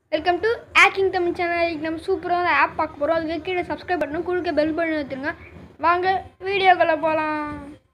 welcome to ஆக்கிங் Tamil channel நம்ம சூப்பரான ஆப் பார்க்க போகிறோம் அதுக்கு கீழே சப்ஸ்கிரைப் பண்ணணும் குழுக்க பெல் பண்ணி வச்சுருங்க வாங்க வீடியோக்குள்ளே போகலாம்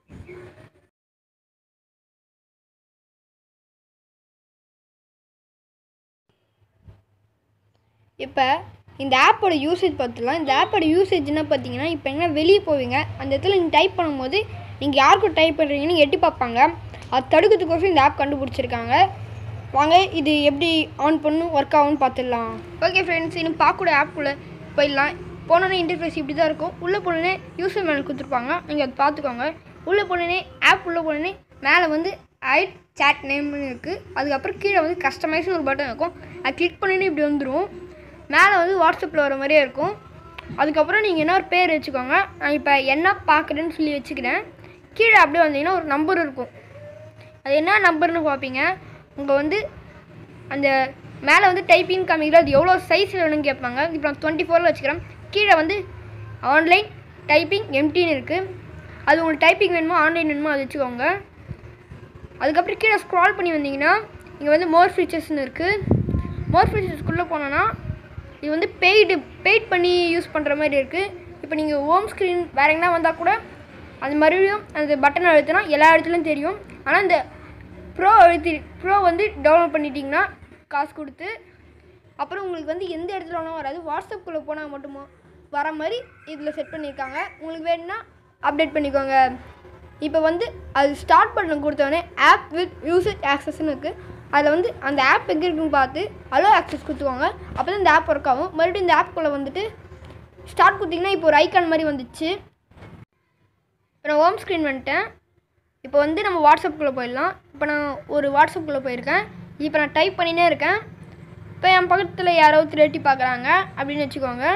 இப்போ இந்த ஆப்போட யூசேஜ் பார்த்துலாம் இந்த ஆப்போட யூசேஜ் என்ன பார்த்தீங்கன்னா இப்போ எங்கன்னா வெளியே போவீங்க அந்த இடத்துல நீங்கள் டைப் பண்ணும்போது நீங்கள் யாருக்கும் டைப் பண்ணுறீங்கன்னு எட்டி பார்ப்பாங்க அது தடுக்கிறதுக்கோசரம் இந்த ஆப் கண்டுபிடிச்சிருக்காங்க வாங்க இது எப்படி ஆன் பண்ணும் ஒர்க் ஆகும்னு பார்த்துடலாம் ஓகே ஃப்ரெண்ட்ஸ் இன்னும் பார்க்கக்கூட ஆப்குள்ளே போயிடலாம் போனோன்னே இன்டர்ஃபேஸ் இப்படி தான் இருக்கும் உள்ளே போனோடனே யூசர் மேலே கொடுத்துருப்பாங்க நீங்கள் அதை பார்த்துக்கோங்க உள்ளே போனோடனே ஆப் உள்ளே போனோடனே மேலே வந்து ஐட் chat நேம்னு இருக்குது அதுக்கப்புறம் கீழே வந்து கஸ்டமைஸ்னு ஒரு பட்டன் இருக்கும் அது கிளிக் பண்ணி இப்படி வந்துடும் மேலே வந்து வாட்ஸ்அப்பில் வர மாதிரியே இருக்கும் அதுக்கப்புறம் நீங்கள் என்ன ஒரு பேர் வச்சுக்கோங்க நான் இப்போ என்ன பார்க்குறேன்னு சொல்லி வச்சுக்கிறேன் கீழே அப்படியே வந்தீங்கன்னா ஒரு நம்பர் இருக்கும் அது என்ன நம்பர்னு பார்ப்பீங்க உங்கள் வந்து அந்த மேலே வந்து டைப்பிங் காமிக்கிற அது எவ்வளோ சைஸ் வேணும்னு கேட்பாங்க இப்போ நான் டுவெண்ட்டி ஃபோரில் வச்சுக்கிறேன் கீழே வந்து ஆன்லைன் டைப்பிங் எம்டின்னு இருக்குது அது உங்களுக்கு டைப்பிங் வேணுமோ ஆன்லைன் வேணுமோ அது வச்சுக்கோங்க அதுக்கப்புறம் கீழே ஸ்க்ரால் பண்ணி வந்தீங்கன்னா இங்கே வந்து மோர் ஃபீச்சர்ஸ்னு இருக்குது மோர் ஃபீச்சர்ஸ்க்குள்ளே போனோன்னா இது வந்து பெய்டு பெய்ட் பண்ணி யூஸ் பண்ணுற மாதிரி இருக்குது இப்போ நீங்கள் ஹோம் ஸ்க்ரீன் வேறு எங்கன்னா வந்தால் கூட அது மறுபடியும் அந்த பட்டன் அழுத்தினா எல்லா இடத்துலையும் தெரியும் ஆனால் இந்த ப்ரோ அழுத்தி ப்ரோ வந்து டவுன்லோட் பண்ணிட்டீங்கன்னா காசு கொடுத்து அப்புறம் உங்களுக்கு வந்து எந்த இடத்துல வேணாலும் வராது வாட்ஸ்அப்புக்குள்ளே போனால் மட்டுமா வர மாதிரி இதில் செட் பண்ணியிருக்காங்க உங்களுக்கு வேணும்னா அப்டேட் பண்ணிக்கோங்க இப்போ வந்து அது ஸ்டார்ட் பண்ண கொடுத்தோடனே ஆப் வித் யூசர் ஆக்சஸ்னு இருக்குது அதில் வந்து அந்த ஆப் எங்கே இருக்குன்னு பார்த்து அலோ ஆக்சஸ் கொடுத்துக்கோங்க அப்போ தான் இந்த ஆப் ஒர்க் ஆகும் மறுபடியும் இந்த ஆப்புக்குள்ளே வந்துட்டு ஸ்டார்ட் கொடுத்தீங்கன்னா இப்போ ஒரு ஐக்கான் மாதிரி வந்துச்சு இப்போ நான் ஹோம் ஸ்க்ரீன் வந்துட்டேன் இப்போ வந்து நம்ம வாட்ஸ்அப்புக்குள்ளே போயிடலாம் இப்போ நான் ஒரு வாட்ஸ்அப்புக்குள்ளே போயிருக்கேன் இப்போ நான் டைப் பண்ணினே இருக்கேன் இப்போ என் பக்கத்தில் யாரோ எட்டி பார்க்குறாங்க அப்படின்னு வச்சுக்கோங்க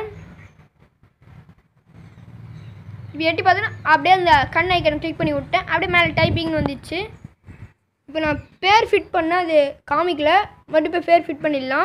இப்போ எட்டி பார்த்தோன்னா அப்படியே அந்த கண் ஐக்கனை கிளிக் பண்ணி விட்டேன் அப்படியே மேலே டைப்பிங்னு வந்துச்சு இப்போ நான் பேர் ஃபிட் பண்ண அது காமிக்கல மறுபடியும் இப்போ பேர் ஃபிட் பண்ணிடலாம்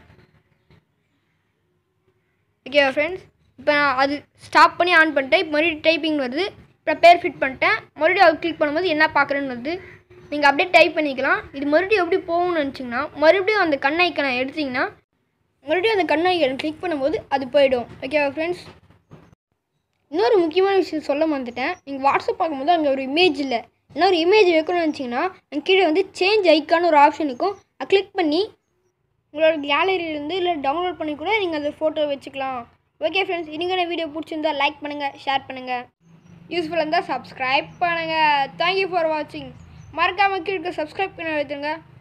ஓகேவா ஃப்ரெண்ட்ஸ் இப்போ நான் அது ஸ்டாப் பண்ணி ஆன் பண்ணிட்டேன் இப்போ மறுபடியும் டைப்பிங் வருது இப்போ நான் பேர் ஃபிட் பண்ணிட்டேன் மறுபடியும் அது கிளிக் பண்ணும்போது என்ன பார்க்குறேன்னு வருது நீங்கள் அப்படியே டைப் பண்ணிக்கலாம் இது மறுபடியும் எப்படி போகணும்னு நினச்சிங்கன்னா மறுபடியும் அந்த கண் ஐக்கனை எடுத்திங்கன்னா மறுபடியும் அந்த கண் ஐக்கனை கிளிக் பண்ணும்போது அது போயிடும் ஓகேவா ஃப்ரெண்ட்ஸ் இன்னொரு முக்கியமான விஷயம் சொல்ல மறந்துட்டேன் நீங்கள் வாட்ஸ்அப் பார்க்கும்போது அங்கே ஒரு இமேஜ் இல்லை இன்னொரு இமேஜ் வைக்கணும்னு நினச்சிங்கன்னா அங்கே கீழே வந்து சேஞ்ச் ஐக்கான்னு ஒரு ஆப்ஷன் இருக்கும் அதை கிளிக் பண்ணி உங்களோட கேலரியிலேருந்து இல்லை டவுன்லோட் பண்ணி கூட நீங்கள் அந்த ஃபோட்டோ வச்சுக்கலாம் ஓகே ஃப்ரெண்ட்ஸ் இன்றைக்கான வீடியோ பிடிச்சிருந்தா லைக் பண்ணுங்கள் ஷேர் பண்ணுங்கள் யூஸ்ஃபுல்லாக இருந்தால் சப்ஸ்கிரைப் பண்ணுங்கள் தேங்க்யூ ஃபார் வாட்சிங் மறக்காமல் கீழே சப்ஸ்கிரைப் பண்ணி வைத்துங்க